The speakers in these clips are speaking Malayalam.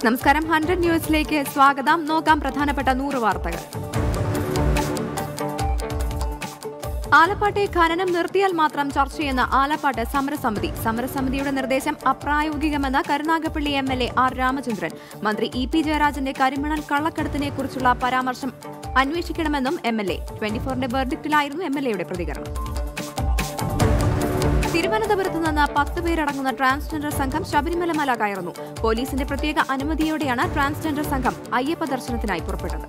നമസ്കാരം ഹൺഡ്രഡ് ന്യൂസിലേക്ക് സ്വാഗതം നോക്കാം പ്രധാനപ്പെട്ട നൂറ് വാർത്തകൾ ആലപ്പാട്ടെ ഖനനം നിർത്തിയാൽ മാത്രം ചർച്ചയെന്ന ആലപ്പാട്ട് സമരസമിതി സമരസമിതിയുടെ നിർദ്ദേശം അപ്രായോഗികമെന്ന് Karunagappally M L A R Ramachandran മന്ത്രി ഇ പി ജയരാജന്റെ കരിമണൽ കള്ളക്കടത്തിനെ കുറിച്ചുള്ള പരാമർശം അന്വേഷിക്കണമെന്നും എം എൽ എ ട്വന്റി ഫോറിന്റെ വെർഡിക്റ്റിലായിരുന്നു എം എൽ എയുടെ പ്രതികരണം തിരുവനന്തപുരത്ത് നിന്ന് പത്ത് പേരടങ്ങുന്ന ട്രാൻസ്ജെൻഡർ സംഘം ശബരിമല മല കയറുന്നു പോലീസിന്റെ പ്രത്യേക അനുമതിയോടെയാണ് ട്രാൻസ്ജെൻഡർ സംഘം അയ്യപ്പ ദർശനത്തിനായി പുറപ്പെട്ടത്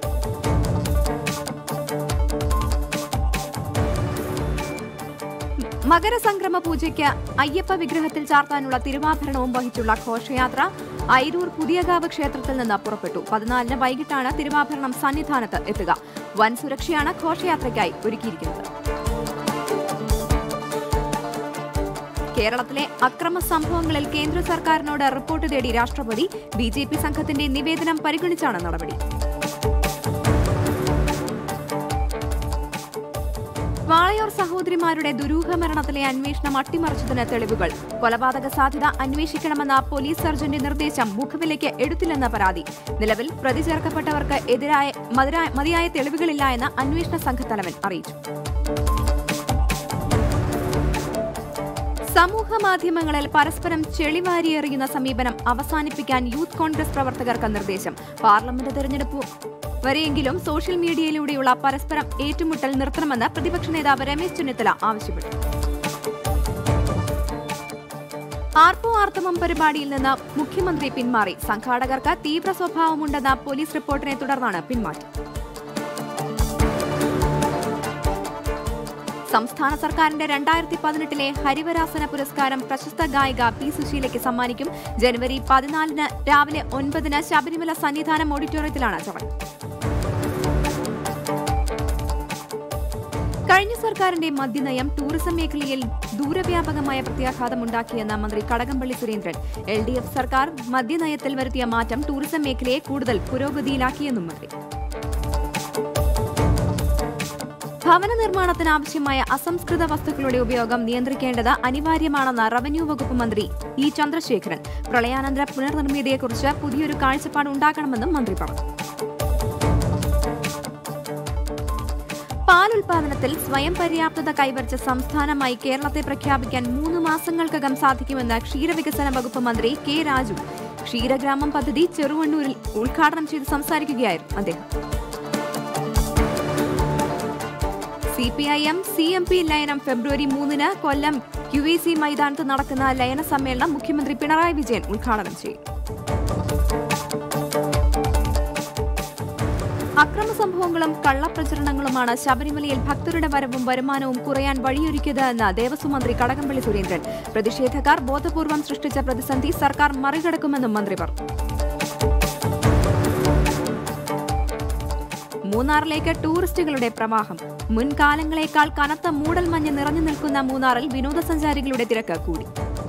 മകരസംക്രമ പൂജയ്ക്ക് അയ്യപ്പ വിഗ്രഹത്തിൽ ചാർത്താനുള്ള തിരുവാഭരണവും വഹിച്ചുള്ള ഘോഷയാത്ര ഐരൂർ പുതിയകാവ് ക്ഷേത്രത്തിൽ നിന്ന് പുറപ്പെട്ടു പതിനാലിന് വൈകിട്ടാണ് തിരുവാഭരണം സന്നിധാനത്ത് എത്തുക വൻ സുരക്ഷയാണ് ഘോഷയാത്രയ്ക്കായി ഒരുക്കിയിരിക്കുന്നത് കേരളത്തിലെ അക്രമ സംഭവങ്ങളിൽ കേന്ദ്ര സർക്കാരിനോട് റിപ്പോർട്ട് തേടി രാഷ്ട്രപതി ബി ജെ പി സംഘത്തിന്റെ നിവേദനം പരിഗണിച്ചാണ് നടപടി വാളയോർ സഹോദരിമാരുടെ ദുരൂഹ മരണത്തിലെ അന്വേഷണം അട്ടിമറിച്ചതിന് തെളിവുകൾ കൊലപാതക സാധ്യത അന്വേഷിക്കണമെന്ന പോലീസ് സർജന്റെ നിർദ്ദേശം മുഖവിലേക്ക് എടുത്തില്ലെന്ന പരാതി നിലവിൽ പ്രതി ചേർക്കപ്പെട്ടവർക്ക് എതിരായ മതിരായ- മതിയായ തെളിവുകളില്ല എന്ന് അന്വേഷണ സംഘത്തലവൻ അറിയിച്ചു സമൂഹ മാധ്യമങ്ങളിൽ പരസ്പരം ചെളിവാരിയെറിയുന്ന സമീപനം അവസാനിപ്പിക്കാൻ യൂത്ത് കോൺഗ്രസ് പ്രവർത്തകർക്ക് നിർദ്ദേശം പാർലമെന്റ് തെരഞ്ഞെടുപ്പ് വരെയെങ്കിലും സോഷ്യൽ മീഡിയയിലൂടെയുള്ള പരസ്പരം ഏറ്റുമുട്ടൽ നിർത്തണമെന്ന് പ്രതിപക്ഷ നേതാവ് രമേശ് ചെന്നിത്തല ആവശ്യപ്പെട്ടു ആർപ്പോ ആർത്തവം പരിപാടിയിൽ നിന്ന് മുഖ്യമന്ത്രി പിന്മാറി സംഘാടകർക്ക് തീവ്ര സ്വഭാവമുണ്ടെന്ന പോലീസ് റിപ്പോർട്ടിനെ തുടർന്നാണ് പിന്മാറ്റം സംസ്ഥാന സർക്കാരിന്റെ രണ്ടായിരത്തി പതിനെട്ടിലെ ഹരിവരാസന പുരസ്കാരം പ്രശസ്ത ഗായിക പി സുശീലയ്ക്ക് സമ്മാനിക്കും ജനുവരി പതിനാലിന് രാവിലെ ഒൻപതിന് ശബരിമല സന്നിധാനം ഓഡിറ്റോറിയത്തിലാണ് ചടങ്ങ് കഴിഞ്ഞ സർക്കാരിന്റെ മദ്യനയം ടൂറിസം മേഖലയിൽ ദൂരവ്യാപകമായ പ്രത്യാഘാതമുണ്ടാക്കിയെന്ന മന്ത്രി Kadakampally Surendran L D F സർക്കാർ മദ്യനയത്തിൽ വരുത്തിയ മാറ്റം ടൂറിസം മേഖലയെ കൂടുതൽ പുരോഗതിയിലാക്കിയെന്നും മന്ത്രി ഭവന നിർമ്മാണത്തിന് ആവശ്യമായ അസംസ്കൃത വസ്തുക്കളുടെ ഉപയോഗം നിയന്ത്രിക്കേണ്ടത് അനിവാര്യമാണെന്ന് റവന്യൂ വകുപ്പ് മന്ത്രി ഇ ചന്ദ്രശേഖരൻ പ്രളയാനന്തര പുനർനിർമ്മിതിയെക്കുറിച്ച് പുതിയൊരു കാഴ്ചപ്പാട് ഉണ്ടാക്കണമെന്നും മന്ത്രി പറഞ്ഞു പാൽ ഉൽപാദനത്തിൽ സ്വയം പര്യാപ്തത കൈവരിച്ച സംസ്ഥാനമായി കേരളത്തെ പ്രഖ്യാപിക്കാൻ മൂന്ന് മാസങ്ങൾക്കകം സാധിക്കുമെന്ന് ക്ഷീരവികസന വകുപ്പ് മന്ത്രി കെ രാജു ക്ഷീരഗ്രാമം പദ്ധതി ചെറുവണ്ണൂരിൽ ഉദ്ഘാടനം ചെയ്ത് സംസാരിക്കുകയായിരുന്നു അദ്ദേഹം C P I M C M P ലയനം ഫെബ്രുവരി മൂന്നിന് കൊല്ലം യു എ സി മൈതാനത്ത് നടക്കുന്ന ലയന സമ്മേളനം മുഖ്യമന്ത്രി പിണറായി വിജയൻ ഉദ്ഘാടനം ചെയ്യും അക്രമ സംഭവങ്ങളും കള്ളപ്രചരണങ്ങളുമാണ് ശബരിമലയിൽ ഭക്തരുടെ വരവും വരുമാനവും കുറയാൻ വഴിയൊരുക്കിയത് എന്ന് ദേവസ്വം മന്ത്രി കടകംപള്ളി സുരേന്ദ്രൻ പ്രതിഷേധക്കാർ ബോധപൂർവം സൃഷ്ടിച്ച പ്രതിസന്ധി സർക്കാർ മറികടക്കുമെന്നും മന്ത്രി പറഞ്ഞു മൂന്നാറിലേക്ക് ടൂറിസ്റ്റുകളുടെ പ്രവാഹം മുൻകാലങ്ങളേക്കാൾ കനത്ത മൂടൽമഞ്ഞ് നിറഞ്ഞു നിൽക്കുന്ന മൂന്നാറിൽ വിനോദസഞ്ചാരികളുടെ തിരക്ക് കൂടി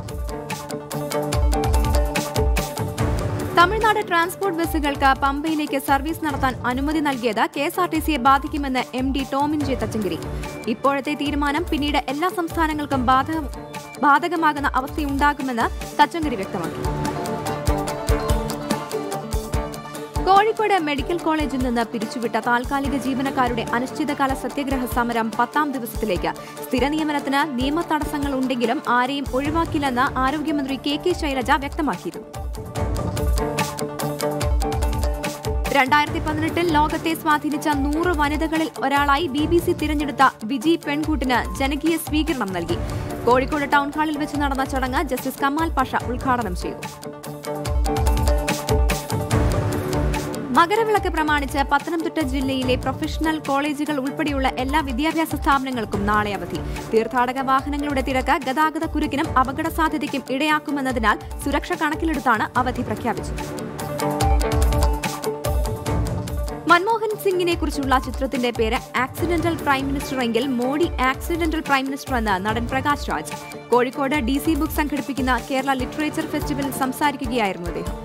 തമിഴ്നാട് ട്രാൻസ്പോർട്ട് ബസ്സുകൾക്ക് പമ്പയിലേക്ക് സർവീസ് നടത്താൻ അനുമതി നൽകിയത് കെ എസ് ആർ ടി സിയെ ബാധിക്കുമെന്ന് M D Tomin J Thachankary ഇപ്പോഴത്തെ തീരുമാനം പിന്നീട് എല്ലാ സംസ്ഥാനങ്ങൾക്കും ബാധക- ബാധകമാകുന്ന അവസ്ഥയുണ്ടാകുമെന്ന് തച്ചങ്കരി വ്യക്തമാക്കി കോഴിക്കോട് മെഡിക്കൽ കോളേജിൽ നിന്ന് പിരിച്ചുവിട്ട താൽക്കാലിക ജീവനക്കാരുടെ അനിശ്ചിതകാല സത്യഗ്രഹ സമരം പത്താം ദിവസത്തിലേക്ക് സ്ഥിര നിയമനത്തിന് നിയമ തടസ്സങ്ങൾ ഉണ്ടെങ്കിലും ആരെയും ഒഴിവാക്കില്ലെന്ന് ആരോഗ്യമന്ത്രി കെ കെ ശൈലജ വ്യക്തമാക്കിയിരുന്നു രണ്ടായിരത്തി പതിനെട്ടിൽ ലോകത്തെ സ്വാധീനിച്ച നൂറ് വനിതകളിൽ ഒരാളായി ബി ബി സി തിരഞ്ഞെടുത്ത വിജി പെൺകൂട്ടിന് ജനകീയ സ്വീകരണം നൽകി കോഴിക്കോട് ടൗൺ ഹാളിൽ വെച്ച് നടന്ന ചടങ്ങ് ജസ്റ്റിസ് കമാൽ പാഷ ഉദ്ഘാടനം ചെയ്തു മകരവിളക്ക് പ്രമാണിച്ച് പത്തനംതിട്ട ജില്ലയിലെ പ്രൊഫഷണൽ കോളേജുകൾ ഉൾപ്പെടെയുള്ള എല്ലാ വിദ്യാഭ്യാസ സ്ഥാപനങ്ങൾക്കും നാളെ അവധി തീർത്ഥാടക വാഹനങ്ങളുടെ തിരക്ക് ഗതാഗത കുരുക്കിനും അപകട സാധ്യതയ്ക്കും ഇടയാക്കുമെന്നതിനാൽ സുരക്ഷ കണക്കിലെടുത്താണ് അവധി പ്രഖ്യാപിച്ചത് മൻമോഹൻ സിംഗിനെ കുറിച്ചുള്ള ചിത്രത്തിന്റെ പേര് ആക്സിഡന്റൽ പ്രൈം മിനിസ്റ്റർ എങ്കിൽ മോഡി ആക്സിഡന്റൽ പ്രൈം മിനിസ്റ്റർ എന്ന് നടൻ Prakash Raj Kozhikode D C book സംഘടിപ്പിക്കുന്ന കേരള ലിറ്ററേച്ചർ ഫെസ്റ്റിവലിൽ സംസാരിക്കുകയായിരുന്നു അദ്ദേഹം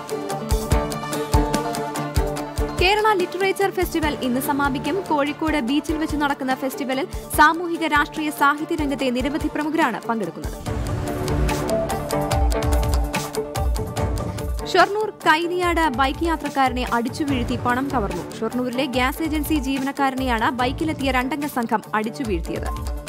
കേരള ലിറ്ററേച്ചർ ഫെസ്റ്റിവൽ ഇന്ന് സമാപിക്കും കോഴിക്കോട് ബീച്ചിൽ വെച്ച് നടക്കുന്ന ഫെസ്റ്റിവലിൽ സാമൂഹിക രാഷ്ട്രീയ സാഹിത്യ രംഗത്തെ നിരവധി പ്രമുഖരാണ് പങ്കെടുക്കുന്നത് ഷൊർണൂർ കൈലിയാട് ബൈക്ക് യാത്രക്കാരനെ അടിച്ചു വീഴ്ത്തി പണം കവർന്നു ഷൊർണൂരിലെ ഗ്യാസ് ഏജൻസി ജീവനക്കാരനെയാണ് ബൈക്കിലെത്തിയ രണ്ടംഗ സംഘം അടിച്ചു വീഴ്ത്തിയത്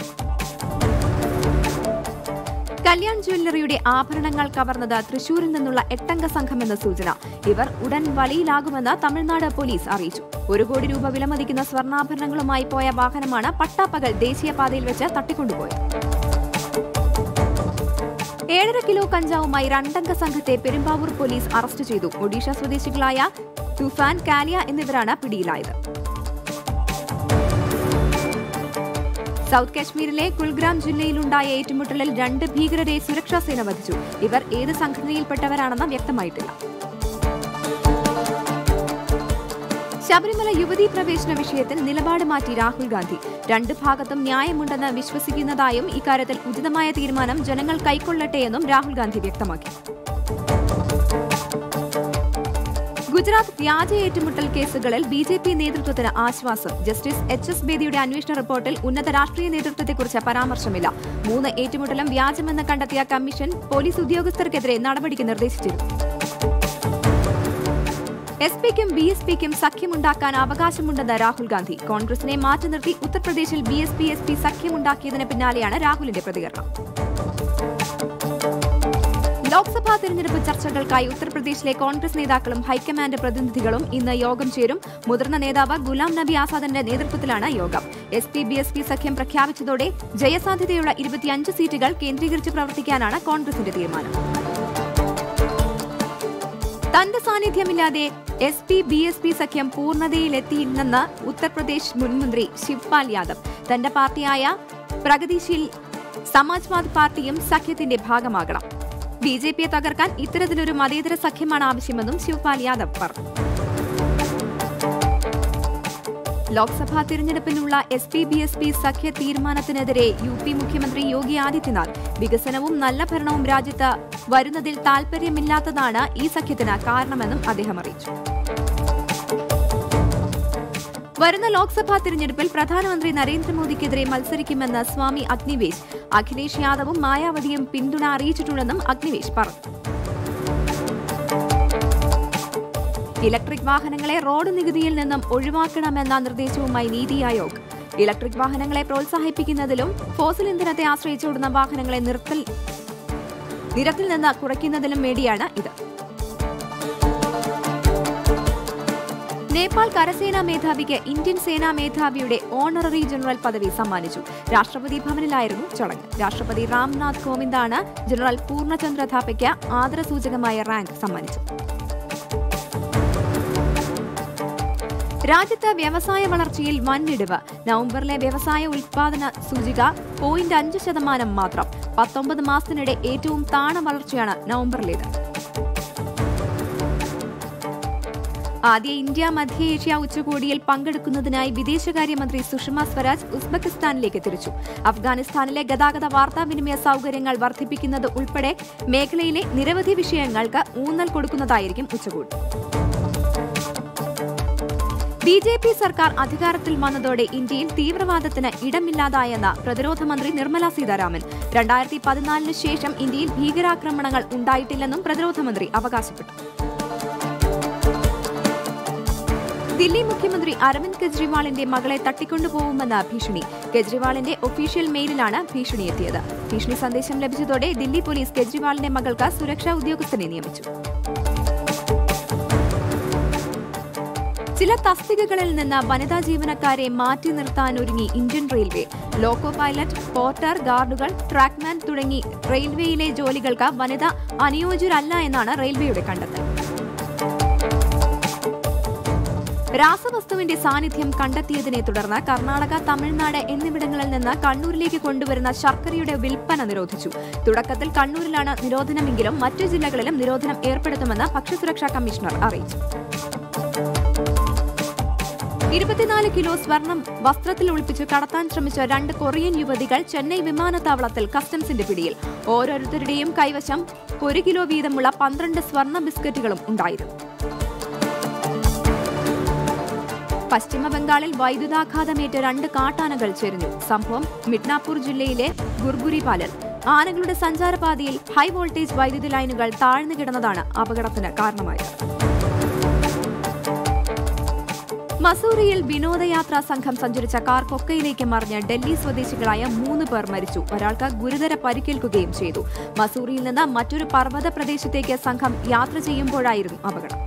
കല്യാൺ ജ്വല്ലറിയുടെ ആഭരണങ്ങൾ കവർന്നത് തൃശൂരിൽ നിന്നുള്ള എട്ടംഗ സംഘമെന്ന സൂചന ഇവർ ഉടൻ വലയിലാകുമെന്ന് തമിഴ്നാട് പോലീസ് അറിയിച്ചു ഒരു കോടി രൂപ വിലമതിക്കുന്ന സ്വർണ്ണാഭരണങ്ങളുമായി പോയ വാഹനമാണ് പട്ടാപ്പകൽ ദേശീയപാതയിൽ വെച്ച് തട്ടിക്കൊണ്ടുപോയത് ഏഴര കിലോ കഞ്ചാവുമായി രണ്ടംഗ സംഘത്തെ പെരുമ്പാവൂർ പോലീസ് അറസ്റ്റ് ചെയ്തു ഒഡീഷ സ്വദേശികളായ തുഫാൻ കാലിയ എന്നിവരാണ് പിടിയിലായത് സൗത്ത് കാശ്മീരിലെ കുൽഗ്രാം ജില്ലയിലുണ്ടായ ഏറ്റുമുട്ടലിൽ രണ്ട് ഭീകരരെ സുരക്ഷാസേന വധിച്ചു ഇവർ ഏത് സംഘടനയിൽപ്പെട്ടവരാണെന്ന് വ്യക്തമായിട്ടില്ല ശബരിമല യുവതീ പ്രവേശന വിഷയത്തിൽ നിലപാട് മാറ്റി രാഹുൽ ഗാന്ധി രണ്ട് ഭാഗത്തും ന്യായമുണ്ടെന്ന് വിശ്വസിക്കുന്നതായും ഇക്കാര്യത്തിൽ ഉചിതമായ തീരുമാനം ജനങ്ങൾ കൈക്കൊള്ളട്ടെയെന്നും രാഹുൽ ഗാന്ധി വ്യക്തമാക്കി ഗുജറാത്ത് വ്യാജ ഏറ്റുമുട്ടൽ കേസുകളിൽ ബി ജെ പി നേതൃത്വത്തിന് ആശ്വാസം ജസ്റ്റിസ് എച്ച് എസ് ബേദിയുടെ അന്വേഷണ റിപ്പോർട്ടിൽ ഉന്നത രാഷ്ട്രീയ നേതൃത്വത്തെക്കുറിച്ച് പരാമർശമില്ല മൂന്ന് ഏറ്റുമുട്ടലും വ്യാജമെന്ന് കണ്ടെത്തിയ കമ്മീഷൻ പോലീസ് ഉദ്യോഗസ്ഥർക്കെതിരെ നടപടിക്ക് നിർദ്ദേശിച്ചിരുന്നു എസ് പിക്കും ബി എസ് പിക്കും സഖ്യമുണ്ടാക്കാൻ അവകാശമുണ്ടെന്ന് രാഹുൽ ഗാന്ധി കോൺഗ്രസിനെ മാറ്റി നിർത്തി ഉത്തർപ്രദേശിൽ B S P S P സഖ്യമുണ്ടാക്കിയതിന് പിന്നാലെയാണ് രാഹുലിന്റെ പ്രതികരണം ലോക്സഭാ തെരഞ്ഞെടുപ്പ് ചർച്ചകൾക്കായി ഉത്തർപ്രദേശിലെ കോൺഗ്രസ് നേതാക്കളും ഹൈക്കമാൻഡ് പ്രതിനിധികളും ഇന്ന് യോഗം ചേരും മുതിർന്ന നേതാവ് ഗുലാം നബി ആസാദിന്റെ നേതൃത്വത്തിലാണ് യോഗം S P B S P സഖ്യം പ്രഖ്യാപിച്ചതോടെ ജയസാധ്യതയുള്ള ഇരുപത്തിയഞ്ച് സീറ്റുകൾ കേന്ദ്രീകരിച്ച് പ്രവർത്തിക്കാനാണ് കോൺഗ്രസിന്റെ തീരുമാനം തന്റെ സാന്നിധ്യമില്ലാതെ S P B S P സഖ്യം പൂർണ്ണതയിലെത്തിയില്ലെന്ന് ഉത്തർപ്രദേശ് മുൻമന്ത്രി ശിവ്പാൽ യാദവ് തന്റെ പാർട്ടിയായ പ്രഗതിശീൽ സമാജ്വാദ് പാർട്ടിയും സഖ്യത്തിന്റെ ഭാഗമാകണം ബി ജെ പിയെ തകർക്കാൻ ഇത്തരത്തിലൊരു മതേതര സഖ്യമാണ് ആവശ്യമെന്നും ശിവ്പാൽ യാദവ് പറഞ്ഞു ലോക്സഭാ തിരഞ്ഞെടുപ്പിനുള്ള S P B S P സഖ്യ തീരുമാനത്തിനെതിരെ യു പി മുഖ്യമന്ത്രി യോഗി ആദിത്യനാഥ് വികസനവും നല്ല ഭരണവും രാജ്യത്ത് വരുന്നതിൽ താൽപര്യമില്ലാത്തതാണ് ഈ സഖ്യത്തിന് കാരണമെന്നും അദ്ദേഹം അറിയിച്ചു വരുന്ന ലോക്സഭാ തിരഞ്ഞെടുപ്പിൽ പ്രധാനമന്ത്രി നരേന്ദ്രമോദിക്കെതിരെ മത്സരിക്കുമെന്ന് സ്വാമി അഗ്നിവേശ് അഖിലേഷ് യാദവും മായാവതിയും പിന്തുണ അറിയിച്ചിട്ടുണ്ടെന്നും അഗ്നിവേശ് പറഞ്ഞു ഇലക്ട്രിക് വാഹനങ്ങളെ റോഡ് നികുതിയിൽ നിന്നും ഒഴിവാക്കണമെന്ന നിർദ്ദേശവുമായി നീതി ആയോഗ് ഇലക്ട്രിക് വാഹനങ്ങളെ പ്രോത്സാഹിപ്പിക്കുന്നതിലും ഫോസിൽ ഇന്ധനത്തെ ആശ്രയിച്ചോടുന്ന വാഹനങ്ങളെ നിർത്തൽ നിരത്തിൽ നിന്ന് കുറയ്ക്കുന്നതിലും വേണ്ടിയാണ് ഇത് നേപ്പാൾ കരസേനാ മേധാവിക്ക് ഇന്ത്യൻ സേനാ മേധാവിയുടെ ഓണററി ജനറൽ പദവി സമ്മാനിച്ചു രാഷ്ട്രപതി ഭവനിലായിരുന്നു ചടങ്ങ് രാഷ്ട്രപതി രാംനാഥ് കോവിന്ദാണ് ജനറൽ പൂർണ്ണചന്ദ്ര ഥാപ്പയ്ക്ക് ആദരസൂചകമായ റാങ്ക് സമ്മാനിച്ചത് രാജ്യത്ത് വ്യവസായ വളർച്ചയിൽ വൻഇടിവ് നവംബറിലെ വ്യവസായ ഉൽപാദന സൂചിക പോയിന്റ് അഞ്ച് ശതമാനം മാത്രം പത്തൊമ്പത് മാസത്തിനിടെ ഏറ്റവും താണ വളർച്ചയാണ് നവംബറിലേത് ആദ്യ ഇന്ത്യ മധ്യ ഏഷ്യ ഉച്ചകോടിയിൽ പങ്കെടുക്കുന്നതിനായി വിദേശകാര്യമന്ത്രി സുഷമ സ്വരാജ് ഉസ്ബെക്കിസ്ഥാനിലേക്ക് തിരിച്ചു അഫ്ഗാനിസ്ഥാനിലെ ഗതാഗത വാർത്താവിനിമയ സൗകര്യങ്ങൾ വർദ്ധിപ്പിക്കുന്നത് ഉൾപ്പെടെ മേഖലയിലെ നിരവധി വിഷയങ്ങൾക്ക് ഊന്നൽ കൊടുക്കുന്നതായിരിക്കും ഉച്ചകോടി ബി ജെ പി സർക്കാർ അധികാരത്തിൽ വന്നതോടെ ഇന്ത്യയിൽ തീവ്രവാദത്തിന് ഇടമില്ലാതായെന്ന് പ്രതിരോധ മന്ത്രി നിർമ്മല സീതാരാമൻ രണ്ടായിരത്തി പതിനാലിന് ശേഷം ഇന്ത്യയിൽ ഭീകരാക്രമണങ്ങൾ ഉണ്ടായിട്ടില്ലെന്നും പ്രതിരോധ മന്ത്രി അവകാശപ്പെട്ടു ദില്ലി മുഖ്യമന്ത്രി അരവിന്ദ് കെജ്രിവാളിന്റെ മകളെ തട്ടിക്കൊണ്ടുപോകുമെന്ന ഭീഷണി കെജ്രിവാളിന്റെ ഒഫീഷ്യൽ മെയിലിലാണ് ഭീഷണി എത്തിയത് ഭീഷണി സന്ദേശം ലഭിച്ചതോടെ ദില്ലി പോലീസ് കെജ്രിവാളിന്റെ മകൾക്ക് സുരക്ഷാ ഉദ്യോഗസ്ഥനെ നിയമിച്ചു ചില തസ്തികകളിൽ നിന്ന് വനിതാ ജീവനക്കാരെ മാറ്റി നിർത്താനൊരുങ്ങി Indian railway loco pilot porter ഗാർഡുകൾ ട്രാക്ക്മാൻ തുടങ്ങി റെയിൽവേയിലെ ജോലികൾക്ക് വനിത അനുയോജ്യരല്ല എന്നാണ് റെയിൽവേയുടെ കണ്ടെത്തൽ രാസവസ്തുവിന്റെ സാന്നിധ്യം കണ്ടെത്തിയതിനെ തുടർന്ന് കർണാടക തമിഴ്നാട് എന്നിവിടങ്ങളിൽ നിന്ന് കണ്ണൂരിലേക്ക് കൊണ്ടുവരുന്ന ശർക്കരയുടെ വിൽപ്പന നിരോധിച്ചു തുടക്കത്തിൽ കണ്ണൂരിലാണ് നിരോധനമെങ്കിലും മറ്റു ജില്ലകളിലും നിരോധനം ഏർപ്പെടുത്തുമെന്ന് ഭക്ഷ്യസുരക്ഷാ കമ്മീഷണർ അറിയിച്ചു ഇരുപത്തിനാല് കിലോ സ്വർണം വസ്ത്രത്തിൽ ഒളിപ്പിച്ച് കടത്താൻ ശ്രമിച്ച രണ്ട് കൊറിയൻ യുവതികൾ ചെന്നൈ വിമാനത്താവളത്തിൽ കസ്റ്റംസിന്റെ പിടിയിൽ ഓരോരുത്തരുടെയും കൈവശം ഒരു കിലോ വീതമുള്ള പന്ത്രണ്ട് സ്വർണ്ണ ബിസ്ക്കറ്റുകളും ഉണ്ടായിരുന്നു പശ്ചിമ ബംഗാളിൽ വൈദ്യുതാഘാതമേറ്റ് രണ്ട് കാട്ടാനകൾ ചെരിഞ്ഞു സംഭവം മിഡ്നാപൂർ ജില്ലയിലെ ഗുർഗുരിപാലിൽ ആനകളുടെ സഞ്ചാരപാതയിൽ ഹൈ വോൾട്ടേജ് വൈദ്യുതി ലൈനുകൾ താഴ്ന്നു കിടന്നതാണ് അപകടത്തിന് കാരണമായത് മസൂറിയിൽ വിനോദയാത്രാ സംഘം സഞ്ചരിച്ച കാർ കൊക്കയിലേക്ക് മറിഞ്ഞ് ഡൽഹി സ്വദേശികളായ മൂന്ന് പേർ മരിച്ചു ഒരാൾക്ക് ഗുരുതര പരിക്കേൽക്കുകയും ചെയ്തു മസൂറിയിൽ നിന്ന് മറ്റൊരു പർവ്വത പ്രദേശത്തേക്ക് സംഘം യാത്ര ചെയ്യുമ്പോഴായിരുന്നു അപകടം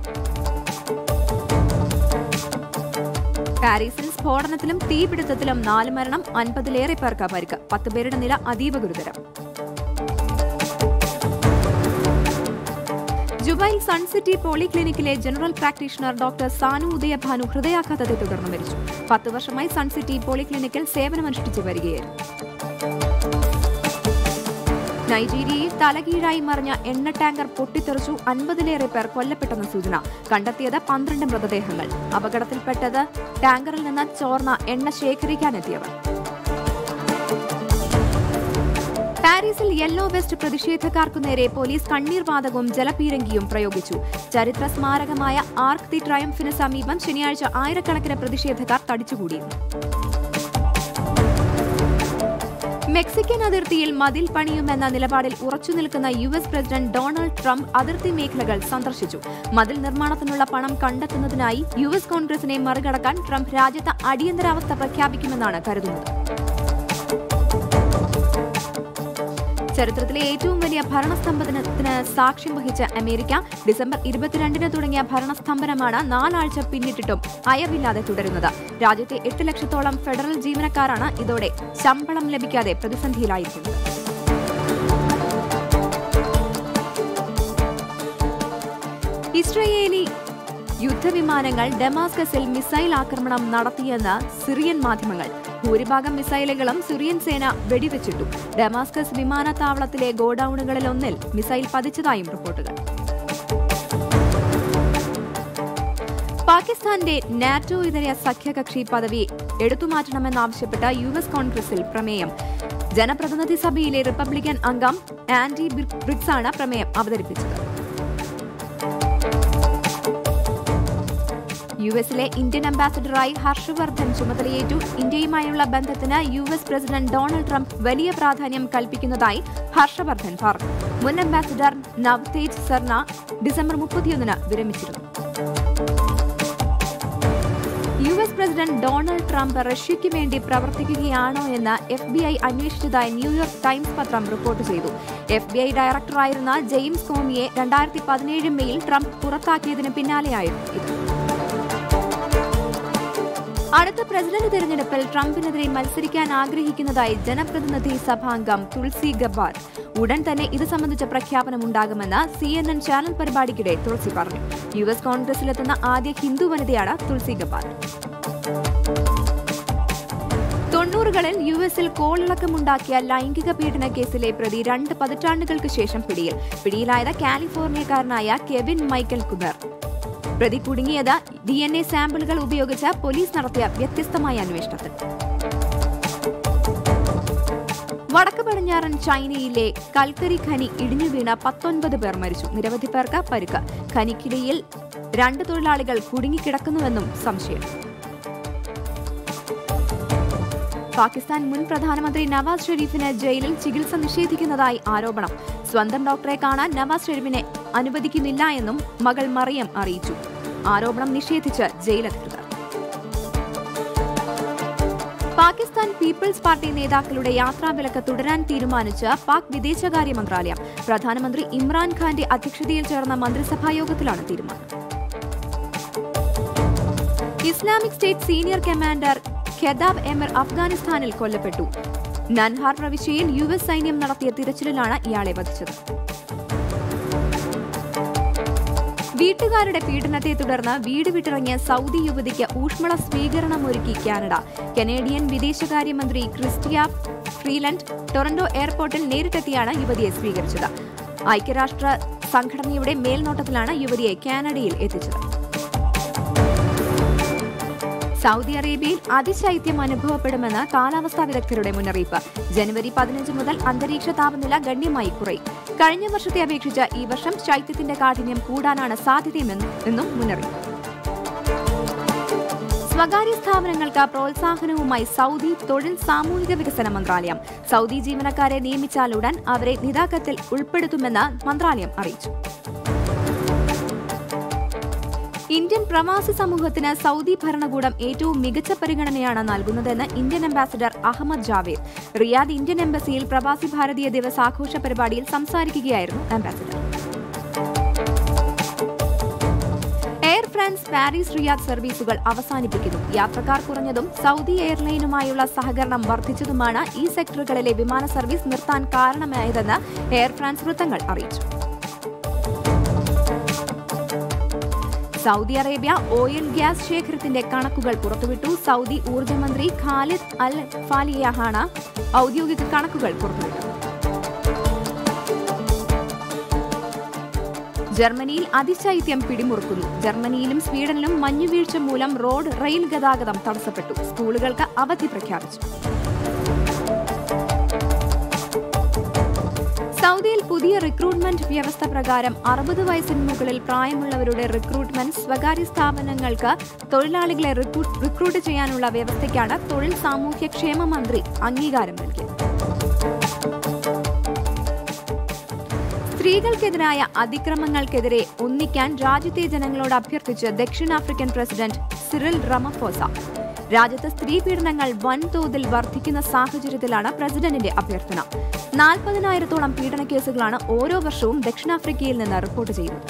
പാരീസിൽ സ്ഫോടനത്തിലും തീപിടുത്തത്തിലും നാല് മരണം അൻപതിലേറെ പേർക്ക് പരിക്ക് പത്ത് പേരുടെ നില അതീവ ഗുരുതരം ജുബൈൽ സൺസിറ്റി പോളിക്ലിനിക്കിലെ general practitioner doctor Sanu Udayabhanu ഹൃദയാഘാതത്തെ തുടർന്ന് മരിച്ചു പത്ത് വർഷമായി സൺസിറ്റി പോളിക്ലിനിക്കിൽ സേവനമനുഷ്ഠിച്ചു വരികയായിരുന്നു നൈജീരിയയിൽ തലകീഴായി മറിഞ്ഞ എണ്ണ ടാങ്കർ പൊട്ടിത്തെറിച്ചു അൻപതിലേറെ പേർ കൊല്ലപ്പെട്ടെന്ന സൂചന കണ്ടെത്തിയത് പന്ത്രണ്ട് മൃതദേഹങ്ങൾ അപകടത്തിൽപ്പെട്ടത് ടാങ്കറിൽ നിന്ന് ചോർന്ന എണ്ണ ശേഖരിക്കാനെത്തിയവർ പാരീസിൽ യെല്ലോ വെസ്റ്റ് പ്രതിഷേധക്കാർക്കു നേരെ പോലീസ് കണ്ണീർ വാതകവും ജലപീരങ്കിയും പ്രയോഗിച്ചു ചരിത്ര സ്മാരകമായ ആർക്ക് ദി ട്രയംഫിന് സമീപം ശനിയാഴ്ച ആയിരക്കണക്കിന് പ്രതിഷേധക്കാർ തടിച്ചുകൂടിയിരുന്നു മെക്സിക്കൻ അതിർത്തിയിൽ മതിൽ പണിയുമെന്ന നിലപാടിൽ ഉറച്ചു നിൽക്കുന്ന U S president Donald Trump അതിർത്തി മേഖലകൾ സന്ദർശിച്ചു മതിൽ നിർമ്മാണത്തിനുള്ള പണം കണ്ടെത്തുന്നതിനായി യു എസ് കോൺഗ്രസിനെ മറികടക്കാൻ ട്രംപ് രാജ്യത്ത് അടിയന്തരാവസ്ഥ പ്രഖ്യാപിക്കുമെന്നാണ് കരുതുന്നത് ചരിത്രത്തിലെ ഏറ്റവും വലിയ ഭരണസ്തംഭനത്തിന് സാക്ഷ്യം വഹിച്ച അമേരിക്ക ഡിസംബർ ഇരുപത്തിരണ്ടിന് തുടങ്ങിയ ഭരണസ്തംഭനമാണ് നാലാഴ്ച പിന്നിട്ടിട്ടും അയവില്ലാതെ തുടരുന്നത് രാജ്യത്തെ എട്ട് ലക്ഷത്തോളം ഫെഡറൽ ജീവനക്കാരാണ് ഇതോടെ ശമ്പളം ലഭിക്കാതെ പ്രതിസന്ധിയിലായിരിക്കുന്നത് ഇസ്രയേലി യുദ്ധവിമാനങ്ങൾ ഡെമാസ്കസിൽ മിസൈൽ ആക്രമണം നടത്തിയെന്ന് സിറിയൻ മാധ്യമങ്ങൾ ഭൂരിഭാഗം മിസൈലുകളും സിറിയൻ സേന വെടിവെച്ചിട്ടു ഡെമാസ്കസ് വിമാനത്താവളത്തിലെ ഗോഡൌണുകളിലൊന്നിൽ മിസൈൽ പതിച്ചതായും റിപ്പോർട്ടുകൾ പാകിസ്ഥാന്റെ നാറ്റോ ഇതര സഖ്യകക്ഷി പദവി എടുത്തുമാറ്റണമെന്നാവശ്യപ്പെട്ട യു എസ് കോൺഗ്രസിൽ പ്രമേയം ജനപ്രതിനിധി സഭയിലെ റിപ്പബ്ലിക്കൻ അംഗം ആൻഡി ബ്രിക്സാണ് പ്രമേയം അവതരിപ്പിച്ചത് യു എസിലെ ഇന്ത്യൻ അംബാസഡറായി ഹർഷവർദ്ധൻ ചുമതലയേറ്റു ഇന്ത്യയുമായുള്ള ബന്ധത്തിന് U S president Donald Trump വലിയ പ്രാധാന്യം കൽപ്പിക്കുന്നതായി ഹർഷവർദ്ധൻ പറഞ്ഞു മുൻ അംബാസഡർ നവ്തേജ് സർന ഡിസംബർ മുപ്പത്തിയൊന്നിന് വിരമിച്ചിരുന്നു U S president Donald Trump റഷ്യയ്ക്ക് വേണ്ടി പ്രവർത്തിക്കുകയാണോ എന്ന് എഫ് ബി ഐ അന്വേഷിച്ചതായി ന്യൂയോർക്ക് ടൈംസ് പത്രം റിപ്പോർട്ട് ചെയ്തു എഫ് ബി ഐ ഡയറക്ടറായിരുന്ന ജെയിംസ് കോമിയെ രണ്ടായിരത്തി പതിനേഴ് മെയിൽ ട്രംപ് പുറത്താക്കിയതിന് പിന്നാലെയായിരുന്നു ഇത് അടുത്ത പ്രസിഡന്റ് തെരഞ്ഞെടുപ്പിൽ ട്രംപിനെതിരെ മത്സരിക്കാൻ ആഗ്രഹിക്കുന്നതായി ജനപ്രതിനിധി സഭാംഗം തുൾസി ഗബ്ബാർ ഉടൻ തന്നെ ഇത് സംബന്ധിച്ച പ്രഖ്യാപനമുണ്ടാകുമെന്ന് സി എൻ എൻ ചാനൽ പരിപാടിക്കിടെ തുളസി പറഞ്ഞു യു എസ് കോൺഗ്രസിലെത്തുന്ന ആദ്യ ഹിന്ദു വനിതയാണ് തുൾസി ഗബ്ബാർ തൊണ്ണൂറുകളിൽ യു എസിൽ കോളിളക്കമുണ്ടാക്കിയ ലൈംഗിക പീഡന കേസിലെ പ്രതി രണ്ട് പതിറ്റാണ്ടുകൾക്ക് ശേഷം പിടിയിൽ പിടിയിലായത് കാലിഫോർണിയക്കാരനായ കെവിൻ മൈക്കൽ കുബർ പ്രതി കുടുങ്ങിയത് ഡി എൻ എ സാമ്പിളുകൾ ഉപയോഗിച്ച് പോലീസ് നടത്തിയ വ്യത്യസ്തമായ അന്വേഷണത്തിൽ വടക്ക് പടിഞ്ഞാറൻ ചൈനയിലെ കൽക്കരി ഖനി ഇടിഞ്ഞു വീണ പത്തൊൻപത് പേർ മരിച്ചു നിരവധി പേർക്ക് പരുക്ക് ഖനിക്കിടയിൽ രണ്ട് തൊഴിലാളികൾ കുടുങ്ങിക്കിടക്കുന്നുവെന്നും സംശയം പാകിസ്ഥാൻ മുൻ പ്രധാനമന്ത്രി നവാസ് ഷെരീഫിന് ജയിലിൽ ചികിത്സ നിഷേധിക്കുന്നതായി ആരോപണം സ്വന്തം ഡോക്ടറെ കാണാൻ നവാസ് ഷെരീഫിനെ അനുവദിക്കുന്നില്ല എന്നും മകൾ മറിയം അറിയിച്ചു ആരോപണം നിഷേധിച്ച് ജയിൽ അധികൃതർ പാകിസ്ഥാൻ പീപ്പിൾസ് പാർട്ടി നേതാക്കളുടെ യാത്രാവിലക്ക് തുടരാൻ തീരുമാനിച്ച് പാക് വിദേശകാര്യ മന്ത്രാലയം പ്രധാനമന്ത്രി ഇമ്രാൻഖാന്റെ അധ്യക്ഷതയിൽ ചേർന്ന മന്ത്രിസഭാ യോഗത്തിലാണ് തീരുമാനം Islamic State senior commander Khedab Emir അഫ്ഗാനിസ്ഥാനിൽ കൊല്ലപ്പെട്ടു നൻഹാർ പ്രവിശ്യയിൽ യു എസ് സൈന്യം നടത്തിയ തിരച്ചിലിലാണ് ഇയാളെ വധിച്ചത് വീട്ടുകാരുടെ പീഡനത്തെ തുടർന്ന് വീട് വിട്ടിറങ്ങിയ സൗദി യുവതിക്ക് ഊഷ്മള സ്വീകരണമൊരുക്കി കാനഡ കനേഡിയൻ വിദേശകാര്യമന്ത്രി ക്രിസ്റ്റിയ ഫ്രീലൻഡ് ടൊറന്റോ എയർപോർട്ടിൽ നേരിട്ടെത്തിയാണ് യുവതിയെ സ്വീകരിച്ചത് ഐക്യരാഷ്ട്ര സംഘടനയുടെ മേൽനോട്ടത്തിലാണ് യുവതിയെ കാനഡയിൽ എത്തിച്ചത് സൗദി അറേബ്യയിൽ അതിശൈത്യം അനുഭവപ്പെടുമെന്ന് കാലാവസ്ഥാ വിദഗ്ധരുടെ മുന്നറിയിപ്പ് ജനുവരി പതിനഞ്ച് മുതൽ അന്തരീക്ഷ താപനില ഗണ്യമായി കുറയും കഴിഞ്ഞ വർഷത്തെ അപേക്ഷിച്ച് ഈ വർഷം ശൈത്യത്തിന്റെ കാഠിന്യം കൂടാനാണ് സാധ്യതയെന്നും മുന്നറിയിപ്പ് സ്വകാര്യ സ്ഥാപനങ്ങൾക്ക് പ്രോത്സാഹനവുമായി സൗദി തൊഴിൽ സാമൂഹിക വികസന മന്ത്രാലയം സൗദി ജീവനക്കാരെ നിയമിച്ചാലുടൻ അവരെ നിതാക്കത്തിൽ ഉൾപ്പെടുത്തുമെന്ന് മന്ത്രാലയം അറിയിച്ചു ഇന്ത്യൻ പ്രവാസി സമൂഹത്തിന് സൗദി ഭരണകൂടം ഏറ്റവും മികച്ച പരിഗണനയാണ് നൽകുന്നതെന്ന് Indian ambassador Ahmad Javed Riyadh Indian എംബസിയിൽ പ്രവാസി ഭാരതീയ ദിവസ് ആഘോഷ പരിപാടിയിൽ സംസാരിക്കുകയായിരുന്നു ambassador Air France Paris Riyadh സർവീസുകൾ അവസാനിപ്പിക്കുന്നു യാത്രക്കാർ കുറഞ്ഞതും സൗദി എയർലൈനുമായുള്ള സഹകരണം വർദ്ധിച്ചതുമാണ് ഈ സെക്ടറുകളിലെ വിമാന സർവീസ് നിർത്താൻ കാരണമായതെന്ന് എയർ ഫ്രാൻസ് വൃത്തങ്ങൾ അറിയിച്ചു സൗദി അറേബ്യ ഓയിൽ ഗ്യാസ് ശേഖരത്തിന്റെ കണക്കുകൾ പുറത്തുവിട്ടു സൗദി ഊർജ്ജമന്ത്രി ഖാലിദ് അൽ ഫാലിയാണ് ഔദ്യോഗിക കണക്കുകൾ പുറത്തുവിട്ടത് ജർമ്മനിയിൽ അതിശൈത്യം പിടിമുറുക്കുന്നു ജർമ്മനിയിലും സ്വീഡനിലും മഞ്ഞുവീഴ്ച മൂലം റോഡ് റെയിൽ ഗതാഗതം തടസ്സപ്പെട്ടു സ്കൂളുകൾക്ക് അവധി പ്രഖ്യാപിച്ചു സൗദിയിൽ പുതിയ റിക്രൂട്ട്മെന്റ് വ്യവസ്ഥ പ്രകാരം അറുപത് വയസ്സിന് മുകളിൽ പ്രായമുള്ളവരുടെ റിക്രൂട്ട്മെന്റ് സ്വകാര്യ സ്ഥാപനങ്ങൾക്ക് തൊഴിലാളികളെ റിക്രൂ- റിക്രൂട്ട് ചെയ്യാനുള്ള വ്യവസ്ഥയ്ക്കാണ് തൊഴിൽ സാമൂഹ്യക്ഷേമ മന്ത്രി അംഗീകാരം നൽകിയത് സ്ത്രീകൾക്കെതിരായ അതിക്രമങ്ങൾക്കെതിരെ ഒന്നിക്കാൻ രാജ്യത്തെ ജനങ്ങളോട് അഭ്യർത്ഥിച്ച് ദക്ഷിണാഫ്രിക്കൻ പ്രസിഡന്റ് സിറിൽ റമഫോസ രാജ്യത്ത് സ്ത്രീ പീഡനങ്ങൾ വൻതോതിൽ വർദ്ധിക്കുന്ന സാഹചര്യത്തിലാണ് പ്രസിഡന്റിന്റെ അഭ്യർത്ഥന നാൽപ്പതിനായിരത്തോളം പീഡന കേസുകളാണ് ഓരോ വർഷവും ദക്ഷിണാഫ്രിക്കയിൽ നിന്ന് റിപ്പോർട്ട് ചെയ്യുന്നത്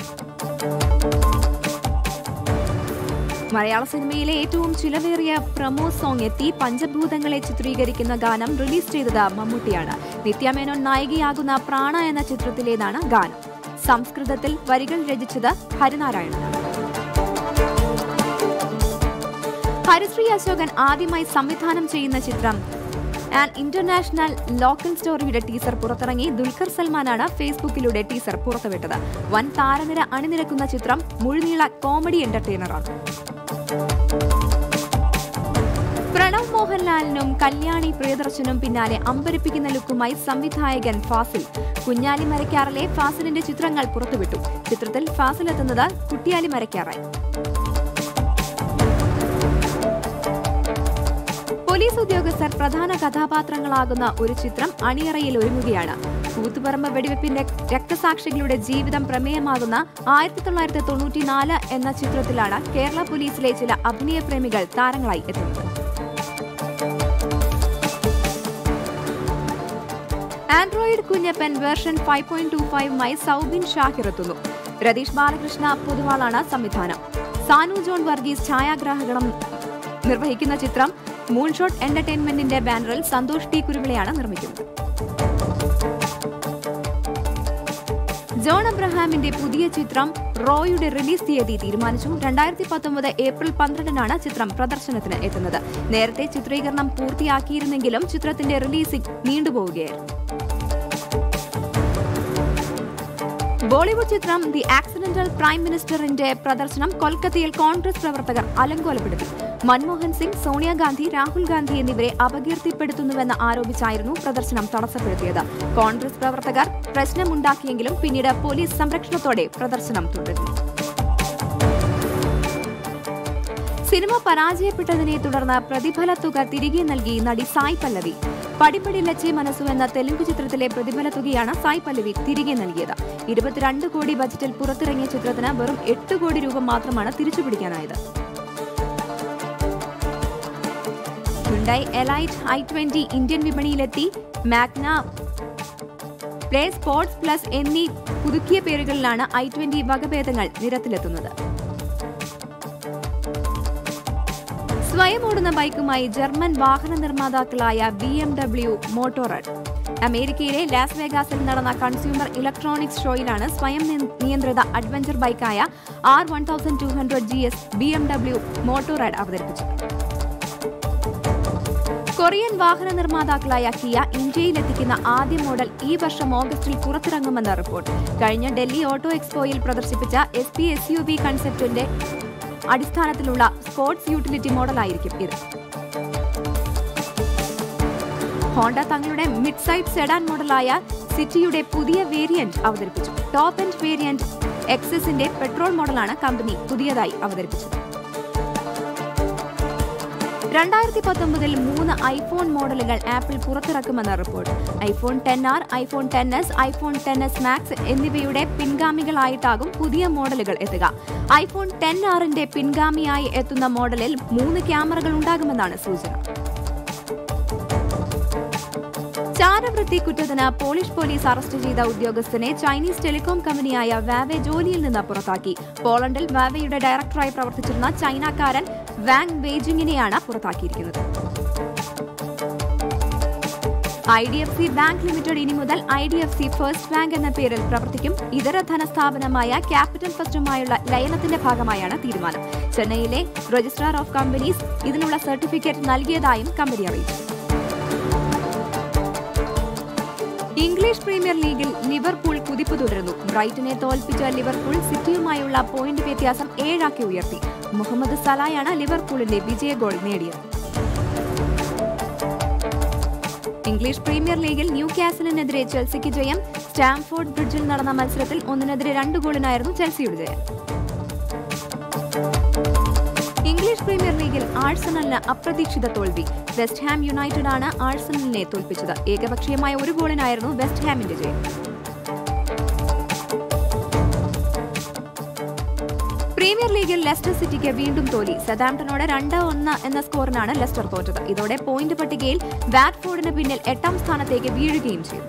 മലയാള സിനിമയിലെ ഏറ്റവും ചിലവേറിയ പ്രമോ സോങ് എത്തി പഞ്ചഭൂതങ്ങളെ ചിത്രീകരിക്കുന്ന ഗാനം റിലീസ് ചെയ്തത് മമ്മൂട്ടിയാണ് നിത്യമേനോൻ നായികയാകുന്ന പ്രാണ എന്ന ചിത്രത്തിലേതാണ് ഗാനം സംസ്കൃതത്തിൽ വരികൾ രചിച്ചത് ഹരിനാരായണനാണ് ഹരിശ്രീ അശോകൻ ആദ്യമായി സംവിധാനം ചെയ്യുന്ന ചിത്രം ആൻഡ് ഇന്റർനാഷണൽ ലോക്കൽ സ്റ്റോറിയുടെ ടീസർ പുറത്തിറങ്ങി ദുൽഖർ സൽമാനാണ് ഫേസ്ബുക്കിലൂടെ ടീസർ പുറത്തുവിട്ടത് വൻ താരനിര അണിനിരക്കുന്ന ചിത്രം മുഴുനീള കോമഡി എന്റർടൈനറാണ് പ്രണവ് മോഹൻലാലിനും കല്യാണി പ്രിയദർശനും പിന്നാലെ അമ്പരിപ്പിക്കുന്ന ലുക്കുമായി സംവിധായകൻ ഫാസിൽ കുഞ്ഞാലി മരക്കാറിലെ ഫാസിലിന്റെ ചിത്രങ്ങൾ പുറത്തുവിട്ടു ചിത്രത്തിൽ ഫാസിൽ എത്തുന്നത് കുട്ടിയാലി മരക്കാറായി പോലീസ് ഉദ്യോഗസ്ഥർ പ്രധാന കഥാപാത്രങ്ങളാകുന്ന ഒരു ചിത്രം അണിയറയിൽ ഒരുങ്ങുകയാണ് കൂത്തുപറമ്പ് വെടിവെപ്പിന്റെ രക്തസാക്ഷികളുടെ ജീവിതം പ്രമേയമാകുന്ന ആയിരത്തി തൊള്ളായിരത്തി തൊണ്ണൂറ്റിനാല് എന്ന ചിത്രത്തിലാണ് കേരള പോലീസിലെ ചില അഭിനയ പ്രേമികൾ താരങ്ങളായി എത്തുന്നത് android Kunjappan version five point two ഫൈവുമായി സൗബിൻ ഷാഹിർ എത്തുന്നു രതീഷ് ബാലകൃഷ്ണ പൊതുവാളാണ് സംവിധാനം സാനു ജോൺ വർഗീസ് ഛായാഗ്രാഹകണം നിർവഹിക്കുന്ന ചിത്രം മൂൺഷോട്ട് എന്റർടൈൻമെന്റിന്റെ ബാനറിൽ സന്തോഷ് ടി കുരുവിളയാണ് നിർമ്മിക്കുന്നത് ജോൺ അബ്രഹാമിന്റെ പുതിയ ചിത്രം റോയുടെ റിലീസ് തീയതി തീരുമാനിച്ചു രണ്ടായിരത്തി പത്തൊമ്പത് ഏപ്രിൽ പന്ത്രണ്ടിനാണ് ചിത്രം പ്രദർശനത്തിന് എത്തുന്നത് നേരത്തെ ചിത്രീകരണം പൂർത്തിയാക്കിയിരുന്നെങ്കിലും ചിത്രത്തിന്റെ റിലീസിംഗ് നീണ്ടുപോവുകയായിരുന്നു ബോളിവുഡ് ചിത്രം ദി ആക്സിഡന്റൽ പ്രൈം മിനിസ്റ്ററിന്റെ പ്രദർശനം കൊൽക്കത്തയിൽ കോൺഗ്രസ് പ്രവർത്തകർ അലങ്കോലപ്പെടുത്തി മൻമോഹൻ സിംഗ് സോണിയാഗാന്ധി രാഹുൽ ഗാന്ധി എന്നിവരെ അപകീർത്തിപ്പെടുത്തുന്നുവെന്ന് ആരോപിച്ചായിരുന്നു പ്രദർശനം തടസ്സപ്പെടുത്തിയത് കോൺഗ്രസ് പ്രവർത്തകർ പ്രശ്നമുണ്ടാക്കിയെങ്കിലും പിന്നീട് പോലീസ് സംരക്ഷണത്തോടെ പ്രദർശനം തുടർന്നു സിനിമ പരാജയപ്പെട്ടതിനെ തുടർന്ന് പ്രതിഫല തുക തിരികെ നൽകി നടി സായ് പല്ലവി പടിപ്പടി ലച്ചെ മനസ്സു എന്ന തെലുങ്ക് ചിത്രത്തിലെ പ്രതിഫല തുകയാണ് സായ് പല്ലവി തിരികെ നൽകിയത് ഇരുപത്തിരണ്ട് കോടി ബജറ്റിൽ പുറത്തിറങ്ങിയ ചിത്രത്തിന് വെറും എട്ട് കോടി രൂപ മാത്രമാണ് തിരിച്ചുപിടിക്കാനായത് Hyundai elite i twenty Indian വിപണിയിലെത്തി മാഗ്ന പ്ലേ സ്പോർട്സ് പ്ലസ് എന്നീ പുതുക്കിയ പേരുകളിലാണ് ഐ ട്വന്റി വകഭേദങ്ങൾ നിരത്തിലെത്തുന്നത് സ്വയം ഓടുന്ന ബൈക്കുമായി ജർമ്മൻ വാഹന നിർമ്മാതാക്കളായ ബി എം ഡബ്ല്യു മോട്ടോറഡ് അമേരിക്കയിലെ ലാസ് വേഗാസിൽ നടന്ന കൺസ്യൂമർ ഇലക്ട്രോണിക്സ് ഷോയിലാണ് സ്വയം നി- നിയന്ത്രിത അഡ്വഞ്ചർ ബൈക്കായ R one thousand two hundred G S B M W Motorrad അവതരിപ്പിച്ചത് കൊറിയൻ വാഹന നിർമ്മാതാക്കളായ കിയ ഇന്ത്യയിലെത്തിക്കുന്ന ആദ്യ മോഡൽ ഈ വർഷം ഓഗസ്റ്റിൽ പുറത്തിറങ്ങുമെന്ന റിപ്പോർട്ട് കഴിഞ്ഞ ഡൽഹി ഓട്ടോ എക്സ്പോയിൽ പ്രദർശിപ്പിച്ച S P S U V കൺസെപ്റ്റിന്റെ അടിസ്ഥാനത്തിലുള്ള സ്പോർട്സ് യൂട്ടിലിറ്റി മോഡലായിരിക്കും ഇത് ഹോണ്ട തങ്ങളുടെ മിഡ് സൈഡ് സെഡാൻ മോഡലായ സിറ്റിയുടെ പുതിയ വേരിയന്റ് അവതരിപ്പിച്ചു ടോപ്പ് എൻഡ് വേരിയന്റ് എക്സസിന്റെ പെട്രോൾ മോഡലാണ് കമ്പനി പുതിയതായി അവതരിപ്പിച്ചത് രണ്ടായിരത്തി പത്തൊമ്പതിൽ മൂന്ന് ഐഫോൺ മോഡലുകൾ ആപ്പിൾ പുറത്തിറക്കുമെന്ന report iPhone ten R iPhone ten S iPhone ten S max എന്നിവയുടെ പിൻഗാമികളായിട്ടാകും പുതിയ മോഡലുകൾ എത്തുക ഐഫോൺ ടെൻ ആറിന്റെ പിൻഗാമിയായി എത്തുന്ന മോഡലിൽ മൂന്ന് ക്യാമറകൾ ഉണ്ടാകുമെന്നാണ് സൂചന ചാരവൃത്തി കുറ്റത്തിന് പോളിഷ് പോലീസ് അറസ്റ്റ് ചെയ്ത ഉദ്യോഗസ്ഥനെ ചൈനീസ് ടെലികോം കമ്പനിയായ വാവെ ജോലിയിൽ നിന്ന് പുറത്താക്കി പോളണ്ടിൽ വാവെയുടെ ഡയറക്ടറായി പ്രവർത്തിച്ചിരുന്ന ചൈനക്കാരൻ വാങ് ബെയ്ജിങ്ങിനെയാണ് പുറത്താക്കിയിരിക്കുന്നത് I D F C bank limited ഇനി മുതൽ I D F C first bank എന്ന പേരിൽ പ്രവർത്തിക്കും ഇതര ധനസ്ഥാപനമായ ക്യാപിറ്റൽ ഫസ്റ്റുമായുള്ള ലയനത്തിന്റെ ഭാഗമായാണ് തീരുമാനം ചെന്നൈയിലെ രജിസ്ട്രാർ ഓഫ് കമ്പനീസ് ഇതിനുള്ള സർട്ടിഫിക്കറ്റ് നൽകിയതായും കമ്പനി അറിയിച്ചു ഇംഗ്ലീഷ് പ്രീമിയർ ലീഗിൽ ലിവർപൂൾ കുതിപ്പ് തുടരുന്നു ബ്രൈറ്റനെ തോൽപ്പിച്ച ലിവർപൂൾ സിറ്റിയുമായുള്ള പോയിന്റ് വ്യത്യാസം ഏഴാക്കി ഉയർത്തി മുഹമ്മദ് സലായാണ് ലിവർപൂളിന്റെ വിജയ ഗോൾ നേടിയത് ഇംഗ്ലീഷ് പ്രീമിയർ ലീഗിൽ ന്യൂ കാസലിനെതിരെ ചെൽസിക്ക് ജയം സ്റ്റാംഫോർഡ് ബ്രിഡ്ജിൽ നടന്ന മത്സരത്തിൽ ഒന്നിനെതിരെ രണ്ട് ഗോളിനായിരുന്നു ചെൽസിയുടെ ജയം ഇംഗ്ലീഷ് പ്രീമിയർ ലീഗിൽ ആഴ്സണലിന് അപ്രതീക്ഷിത തോൽവി വെസ്റ്റ് ഹാം യുണൈറ്റഡ് ആണ് ആഴ്സണലിനെ തോൽപ്പിച്ചത് ഏകപക്ഷീയമായ ഒരു ഗോളിനായിരുന്നു വെസ്റ്റ് ഹാമിന്റെ ജയം പ്രീമിയർ ലീഗിൽ ലെസ്റ്റർ സിറ്റിക്ക് വീണ്ടും തോൽവി സതാംപ്ടനോട് രണ്ട് ഒന്ന് എന്ന സ്കോറിനാണ് ലെസ്റ്റർ തോറ്റത് ഇതോടെ പോയിന്റ് പട്ടികയിൽ വാറ്റ്ഫോർഡിന് പിന്നിൽ എട്ടാം സ്ഥാനത്തേക്ക് വീഴുകയും ചെയ്തു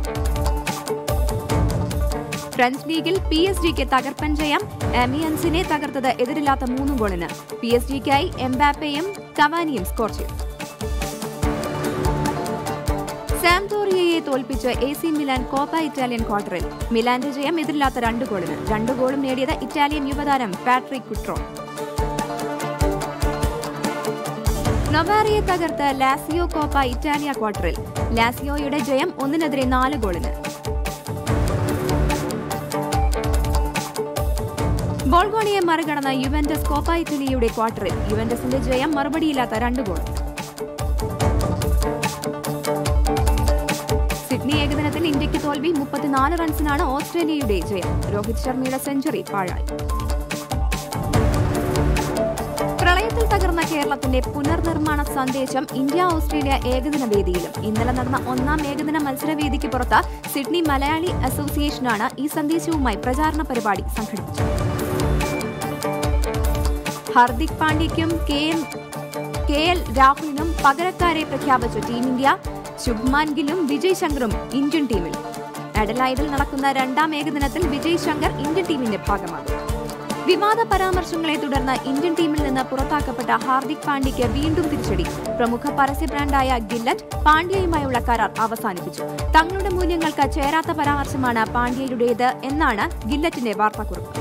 ഫ്രഞ്ച് ലീഗിൽ പി എസ് ജിക്ക് തകർപ്പൻ ജയം എമിയൻസിനെ തകർത്തത് എതിരില്ലാത്ത മൂന്ന് ഗോളിന് പി എസ് ജിക്കായി എംബാപ്പയും കവാനിയും സ്കോർ ചെയ്തു സാംതോറിയയെ തോൽപ്പിച്ച് A C Milan Coppa Italian ക്വാർട്ടറിൽ മിലാന്റെ ജയം എതിരില്ലാത്ത രണ്ട് ഗോളിന് രണ്ട് ഗോളും നേടിയത് ഇറ്റാലിയൻ യുവതാരം പാട്രിക് കുട്രോ നൊവാറിയെ തകർത്ത് ലാസിയോ കോപ്പ ഇറ്റാലിയ ക്വാർട്ടറിൽ ലാസിയോയുടെ ജയം ഒന്നിനെതിരെ നാല് ഗോളിന് ബോൾഗോണിയെ മറികടന്ന യുവന്റസ് കോപ്പ ഇറ്റലിയുടെ ക്വാർട്ടറിൽ യുവന്റസിന്റെ ജയം മറുപടിയില്ലാത്ത രണ്ട് ഗോൾ സിഡ്നി ഏകദിനത്തിൽ ഇന്ത്യക്ക് തോൽവി മുപ്പത്തിനാല് റൺസിനാണ് ഓസ്ട്രേലിയയുടെ ജയം രോഹിത് ശർമ്മയുടെ സെഞ്ചുറി പാഴായി പ്രളയത്തിൽ തകർന്ന കേരളത്തിന്റെ പുനർനിർമ്മാണ സന്ദേശം ഇന്ത്യ ഓസ്ട്രേലിയ ഏകദിന വേദിയിലും ഇന്നലെ നടന്ന ഒന്നാം ഏകദിന മത്സരവേദിക്ക് പുറത്ത് സിഡ്നി മലയാളി അസോസിയേഷനാണ് ഈ സന്ദേശവുമായി പ്രചാരണ പരിപാടി സംഘടിപ്പിച്ചത് ഹർദിക് പാണ്ഡ്യയ്ക്കും കെ എം കെ എൽ രാഹുലിനും പകരക്കാരെ പ്രഖ്യാപിച്ച ടീം ഇന്ത്യ ശുഭ്മാൻ ഗില്ലും വിജയ് ശങ്കറും ഇന്ത്യൻ ടീമിൽ അഡലൈഡിൽ നടക്കുന്ന രണ്ടാം ഏകദിനത്തിൽ വിജയ് ശങ്കർ ഇന്ത്യൻ ടീമിന്റെ ഭാഗമാകും വിവാദ പരാമർശങ്ങളെ തുടർന്ന് ഇന്ത്യൻ ടീമിൽ നിന്ന് പുറത്താക്കപ്പെട്ട ഹാർദിക് പാണ്ഡ്യയ്ക്ക് വീണ്ടും തിരിച്ചടി പ്രമുഖ പരസ്യ ബ്രാൻഡായ ഗില്ലറ്റ് പാണ്ഡ്യയുമായുള്ള കരാർ അവസാനിപ്പിച്ചു തങ്ങളുടെ മൂല്യങ്ങൾക്ക് ചേരാത്ത പരാമർശമാണ് പാണ്ഡ്യയുടേത് എന്നാണ് ഗില്ലറ്റിന്റെ വാർത്താക്കുറിപ്പ്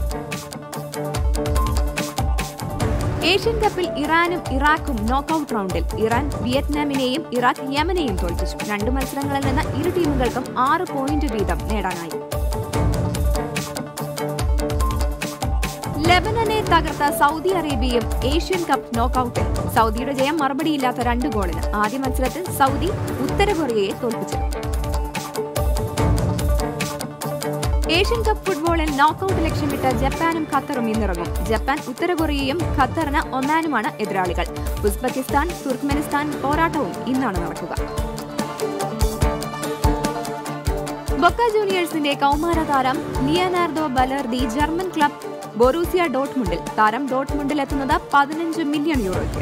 ഏഷ്യൻ കപ്പിൽ ഇറാനും ഇറാഖും നോക്കൌട്ട് റൗണ്ടിൽ ഇറാൻ വിയറ്റ്നാമിനെയും ഇറാഖ് യമനെയും തോൽപ്പിച്ചു രണ്ട് മത്സരങ്ങളിൽ നിന്ന് ഇരു ടീമുകൾക്കും ആറ് പോയിന്റ് വീതം നേടാനായി ലെബനനെ തകർത്ത സൗദി അറേബ്യയും ഏഷ്യൻ കപ്പ് നോക്കൌട്ടിൽ സൗദിയുടെ ജയം മറുപടിയില്ലാത്ത രണ്ട് ഗോളിന് ആദ്യ മത്സരത്തിൽ സൗദി ഉത്തര കൊറിയയെ തോൽപ്പിച്ചു ഏഷ്യൻ കപ്പ് ഫുട്ബോളിൽ നോക്കൌട്ട് ലക്ഷ്യമിട്ട് ജപ്പാനും ഖത്തറും ഇന്നിറങ്ങും ജപ്പാൻ ഉത്തര കൊറിയയും ഖത്തറിന് ഒമാനുമാണ് എതിരാളികൾ ഉസ്ബെക്കിസ്ഥാൻ തുർക്ക്മെനിസ്ഥാൻ പോരാട്ടവും ഇന്നാണ് നടക്കുക ബൊക്ക ജൂനിയേഴ്സിന്റെ കൗമാര താരം Leonardo Balerdi German club Borussia ഡോട്ട്മുണ്ടിൽ താരം ഡോട്ട്മുണ്ടിൽ എത്തുന്നത് പതിനഞ്ച് മില്യൺ യൂറോയ്ക്ക്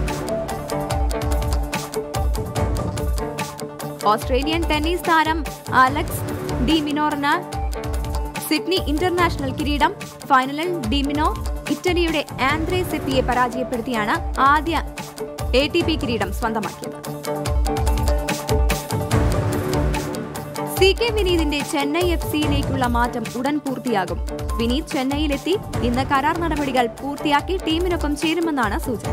ഓസ്ട്രേലിയൻ ടെന്നീസ് താരം അലക്സ് ഡി മിനോറിന് സിഡ്നി ഇന്റർനാഷണൽ കിരീടം ഫൈനലിൽ ഡിമിനോ ഇറ്റലിയുടെ ആൻഡ്രേ സെപ്പിയെ പരാജയപ്പെടുത്തിയാണ് ആദ്യ എ ടി പി കിരീടം സ്വന്തമാക്കിയത് സി കെ വിനീതിന്റെ ചെന്നൈ എഫ് സിയിലേക്കുള്ള മാറ്റം ഉടൻ പൂർത്തിയാകും വിനീത് ചെന്നൈയിലെത്തി ഇന്ന് കരാർ നടപടികൾ പൂർത്തിയാക്കി ടീമിനൊപ്പം ചേരുമെന്നാണ് സൂചന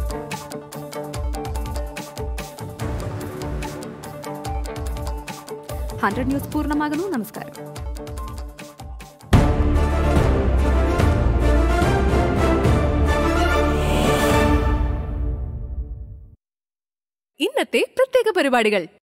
ഹൺഡ്രഡ് ന്യൂസ് പൂർണ്ണമാകുന്നു നമസ്കാരം ഇന്നത്തെ പ്രത്യേക പരിപാടികൾ